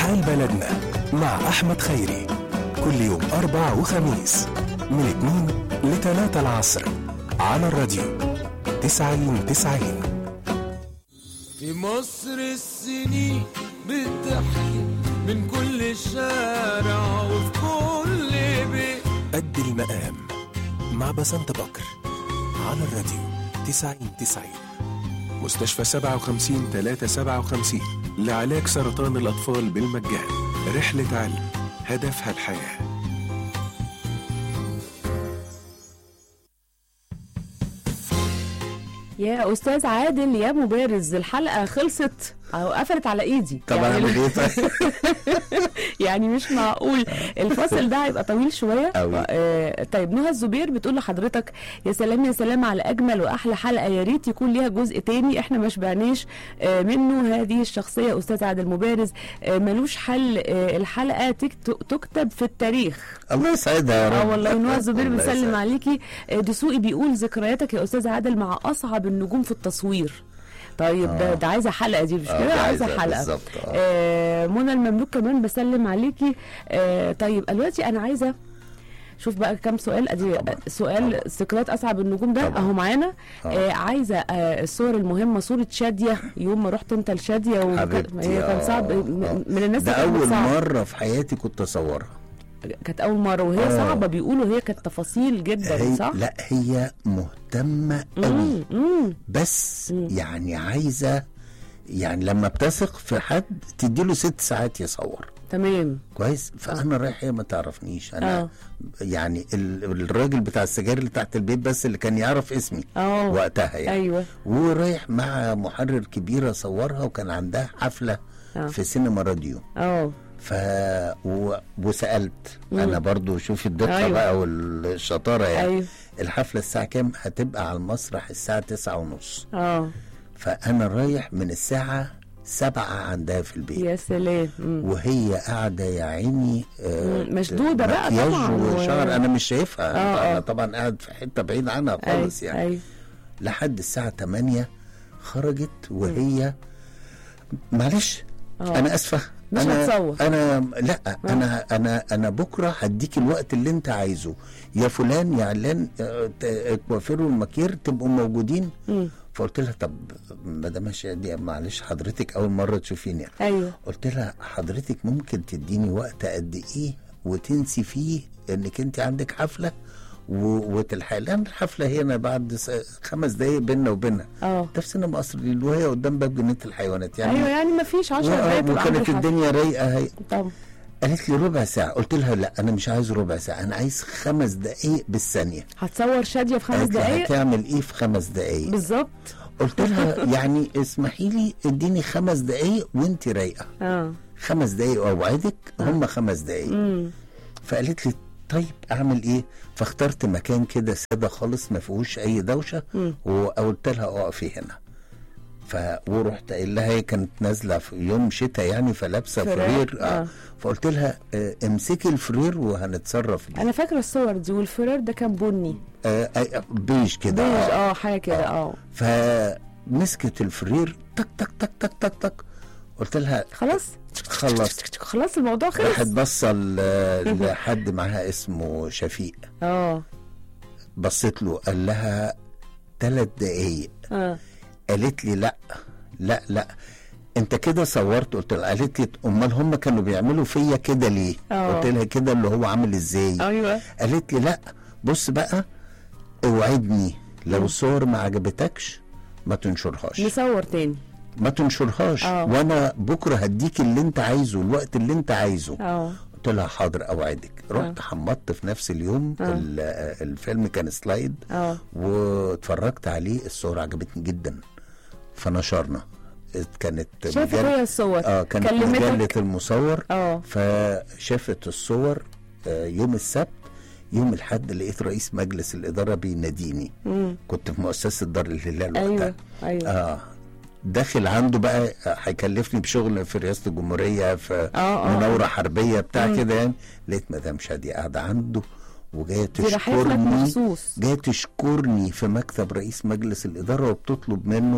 حال بلدنا مع أحمد خيري كل يوم أربع وخميس من 2 ل 3 العصر على الراديو 90 90 في مصر السنين بتحكي من كل شارع وفي كل بيت قد المقام مع بسنت بكر على الراديو 90 90 مستشفى 57 357 لعلاج سرطان الأطفال بالمجان رحلة علم هدفها الحياه يا استاذ عادل يا مبارز الحلقه خلصت او قفلت على ايدي طب اعمل ايه طيب؟ يعني مش معقول الفصل ده هيبقى طويل شويه أوي. آه طيب نهى الزبير بتقول لحضرتك يا سلام يا سلام على اجمل واحلى حلقه يا ريت يكون ليها جزء تاني احنا ما شبعناش آه منه هذه الشخصيه استاذ عادل مبارز آه ملوش حل آه الحلقه تكت- تكتب في التاريخ الله يسعدها يا رب اه والله نوع الزبير الله بيسلم يسعدها. عليكي آه، دسوقي بيقول ذكرياتك يا استاذ عادل مع اصعب النجوم في التصوير طيب ده, آه. ده عايزه حلقه دي مش آه، كده دي عايزه عايزة حلقه بالظبط، آه. آه منى المملوك كمان بسلم عليكي آه طيب دلوقتي انا عايزه شوف بقى كام سؤال ادي طبعا. سؤال ذكريات اصعب النجوم ده طبعا. اهو معانا آه. آه عايزه آه الصور المهمه صوره شاديه يوم ما رحت انت لشاديه وكان- حبيبتي هي كان آه، صعب آه. م- من الناس ده اللي كانت اول صعب. مره في حياتي كنت اصورها كانت اول مره وهي آه. صعبه بيقولوا هي كانت تفاصيل جدا هي صح لا هي مهتمه قوي مم، مم. بس مم. يعني عايزه يعني لما بتثق في حد تديله ست ساعات يصور تمام كويس فانا رايح هي ما تعرفنيش انا آه. يعني ال- الراجل بتاع السجاير اللي تحت البيت بس اللي كان يعرف اسمي اه وقتها يعني ايوه ورايح مع محرر كبير اصورها وكان عندها حفله آه. في سينما راديو اه ف و... وسالت مم. انا برضو شوف الدقه أيوة. بقى والشطاره يعني ايوه الحفله الساعه كام هتبقى على المسرح الساعه تسعة ونص اه فانا رايح من الساعه سبعة عندها في البيت يا سلام مم. وهي قاعده يا عيني آه، مم، مشدودة بقى مكياج طبعاً، و- وشعر انا مش شايفها آه، انا آه. طبعا قاعد في حته بعيد عنها أيوة، خالص يعني ايوه لحد الساعه 8 خرجت وهي معلش آه. انا اسفه مش انا هتصور. انا لا انا انا انا بكره هديك الوقت اللي انت عايزه يا فلان يا علان آه، ت- الكوافير والمكير تبقوا موجودين مم. فقلت لها طب مدام هشام دي معلش حضرتك اول مره تشوفيني ايوه قلت لها حضرتك ممكن تديني وقت قد ايه وتنسي فيه انك انت عندك حفله و- وتلحقي لان الحفله هنا بعد س- خمس دقايق بيننا وبينها اه ده في سينما قصر الليل وهي قدام باب جنينه الحيوانات يعني ايوه يعني ما فيش 10 و- دقايق تبقى عند وكانت الحفلة. الدنيا رايقه هي طبعا قالت لي ربع ساعه قلت لها لا انا مش عايز ربع ساعه انا عايز خمس دقايق بالثانيه هتصور شاديه في خمس قالت لي دقايق هتعمل ايه في خمس دقايق بالظبط قلت لها يعني اسمحي لي اديني خمس دقايق وانت رايقه اه خمس دقايق اوعدك هم خمس دقايق امم فقالت لي طيب اعمل ايه فاخترت مكان كده ساده خالص ما فيهوش اي دوشه مم. وقلت لها اقفي هنا ف ورحت قايل لها هي كانت نازله في يوم شتاء يعني فلابسه فرير، فرير آه. آه. فقلت لها آه امسكي الفرير وهنتصرف بيه انا فاكره الصور دي والفرار ده كان بني آه آه بيج كده بيج آه. اه حاجه كده اه فمسكت الفرير تك تك تك تك تك تك قلت لها خلاص خلص خلاص الموضوع راحت خلص بصة ل- لحد معاها اسمه شفيق اه بصيت له قال لها ثلاث دقايق اه قالت لي لا لا لا انت كده صورت قلت لها قالت لي امال هم كانوا بيعملوا فيا كده ليه اه. قلت لها كده اللي هو عامل ازاي ايوه قالت لي لا بص بقى اوعدني لو الصور ما عجبتكش ما تنشرهاش نصور تاني ما تنشرهاش اه. وانا بكره هديك اللي انت عايزه الوقت اللي انت عايزه اه قلت لها حاضر اوعدك رحت حمضت في نفس اليوم آه. ال- آه، الفيلم كان سلايد اه واتفرجت عليه الصور عجبتني جدا فنشرنا كانت شافت مجلة- هي الصور اه كانت مجلة كلمتك المصور اه فشافت الصور آه، يوم السبت يوم الحد لقيت رئيس مجلس الإدارة بيناديني مم. كنت في مؤسسة دار الهلال ايوه وقتها ايوه اه داخل عنده بقى آه، هيكلفني بشغل في رئاسة الجمهورية في اه اه مناورة حربية بتاع مم. كده يعني لقيت مدام شادية قاعدة عنده وجاية دي راحت لك تشكرني مخصوص جاية تشكرني في مكتب رئيس مجلس الإدارة وبتطلب منه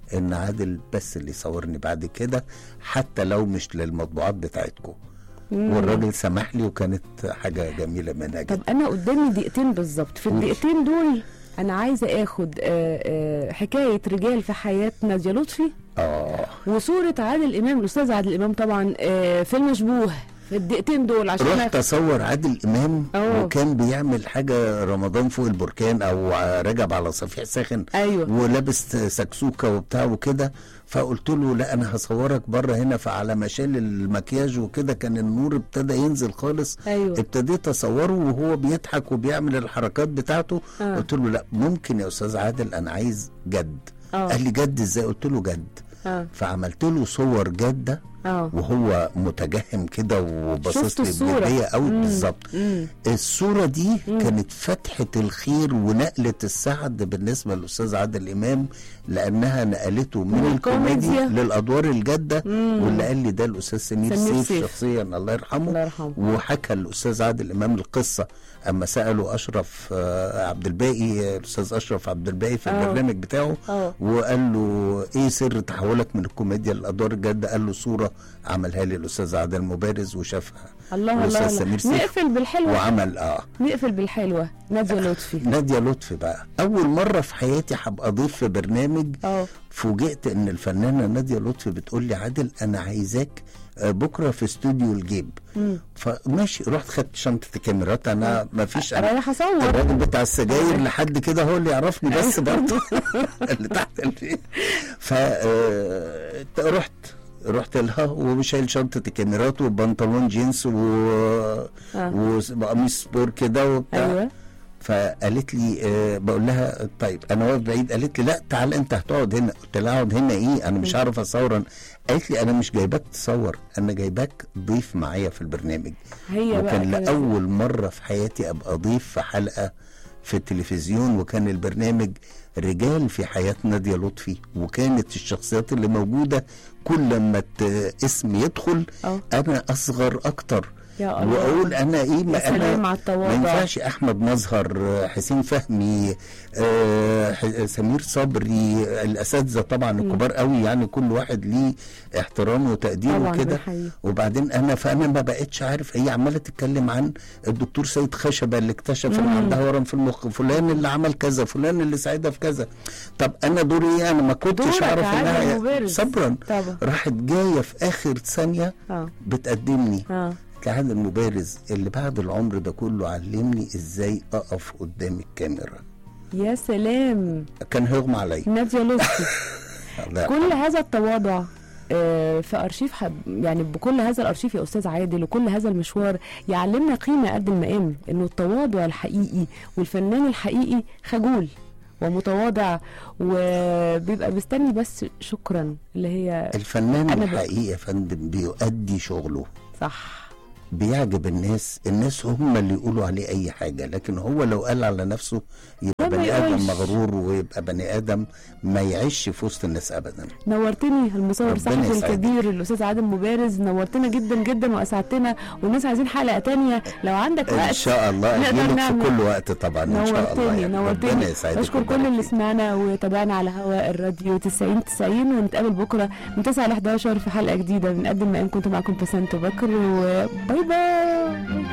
ان عادل بس اللي يصورني بعد كده حتى لو مش للمطبوعات بتاعتكم والراجل سمح لي وكانت حاجه جميله منها طب جدا انا قدامي دقيقتين بالظبط في قولي. الدقيقتين دول انا عايزه اخد آه، آه، حكايه رجال في حياه ناديه لطفي اه وصوره عادل امام الاستاذ عادل امام طبعا آه، في المشبوه في الدقيقتين دول عشان رحت اصور عادل امام أوه. وكان بيعمل حاجه رمضان فوق البركان او رجب على صفيح ساخن ايوه ولابس سكسوكه وبتاع وكده فقلت له لا انا هصورك بره هنا فعلى ما شال المكياج وكده كان النور ابتدى ينزل خالص ايوه ابتديت اصوره وهو بيضحك وبيعمل الحركات بتاعته آه. قلت له لا ممكن يا استاذ عادل انا عايز جد اه قال لي جد ازاي قلت له جد اه فعملت له صور جاده اه وهو متجهم كده وباصص شفت لي الصورة. بجديه قوي مم. بالظبط مم. الصورة دي كانت فتحة الخير ونقلة السعد بالنسبة للأستاذ عادل إمام لأنها نقلته من من الكوميديا الكوميديا. للأدوار الجادة مم. واللي قال لي ده الأستاذ سمير, سمير سيف, سيف. شخصيا الله يرحمه الله يرحمه وحكى الأستاذ عادل إمام القصة أما سأله أشرف آه، عبد الباقي آه، الأستاذ أشرف عبد الباقي في آه. البرنامج بتاعه اه وقال له ايه سر تحولك من الكوميديا للادوار الجاده قال له صوره عملها لي الاستاذ عادل مبارز وشافها الله الأستاذ الله, سمير الله. سيف. نقفل بالحلوه وعمل اه نقفل بالحلوه ناديه لطفي نادية لطفي بقى أول مرة في حياتي هبقى ضيف في برنامج اه فوجئت إن الفنانة نادية لطفي بتقول لي عادل أنا عايزاك آه، بكرة في استوديو الجيب مم. فماشي رحت خدت شنطة الكاميرات أنا ما فيش أنا رايح اصور الراجل بتاع السجاير لحد كده هو اللي يعرفني بس برضه اللي تحت البيت ف آه، رحت رحت لها وشايل شنطة الكاميرات وبنطلون جينز و... آه. وقميص سبور كده وبتاع ايوه فقالت لي آه بقول لها طيب انا واقف بعيد قالت لي لا تعال انت هتقعد هنا قلت لها اقعد هنا ايه انا مش عارف اصور قالت لي انا مش جايباك تصور انا جايباك ضيف معايا في البرنامج هي بقى وكان كانت- لاول مره في حياتي ابقى ضيف في حلقه في التلفزيون وكان البرنامج رجال في حياة نادية لطفي وكانت الشخصيات اللي موجودة كل ما ت- اسم يدخل اه أنا أصغر أكتر يا الله وأقول أنا إيه يا ما سلام أنا على ما التواضع ينفعش احمد مظهر آه، حسين فهمي آه، ح- سمير صبري الاساتذه طبعا الكبار قوي يعني كل واحد ليه احترامه وتقديره طبعا كده ده حقيقي وبعدين انا فانا ما بقتش عارف هي عماله تتكلم عن الدكتور سيد خشبه اللي اكتشف ان مم. عندها ورم في المخ فلان اللي عمل كذا فلان اللي ساعدها في كذا طب انا دوري ايه انا ما كنتش دورك اعرف عادل انها مبارز. صبرا طبعا راحت جايه في اخر ثانيه اه بتقدمني اه كعادل المبارز اللي بعد العمر ده كله علمني ازاي اقف قدام الكاميرا يا سلام كان هيغمى عليا ناديه لطفي لا. كل هذا التواضع آه، في ارشيف حب يعني بكل هذا الارشيف يا استاذ عادل وكل هذا المشوار يعلمنا قيمه قد المقام انه التواضع الحقيقي والفنان الحقيقي خجول ومتواضع وبيبقى مستني بس شكرا اللي هي الفنان أنا ب- الحقيقي يا فندم بيؤدي شغله صح بيعجب الناس الناس هم اللي يقولوا عليه اي حاجه لكن هو لو قال على نفسه يبقى ما بني ادم يقولش. مغرور ويبقى بني ادم ما يعيش في وسط الناس ابدا نورتني المصور ربنا الصحفي يسعدك. الكبير الاستاذ عادل مبارز نورتنا جدا جدا واسعدتنا والناس عايزين حلقه تانية لو عندك ان وقت شاء الله نقدر اجيلك في نعمل- كل وقت طبعا ان شاء الله نورتني يعني. نورتني ربنا يسعدك بشكر كل ويبارك اللي فيك. سمعنا وتابعنا على هواء الراديو 90 90 ونتقابل بكره من 9 ل 11 في حلقه جديده بنقدم ما ان كنت معكم بسنت بكر وباي باي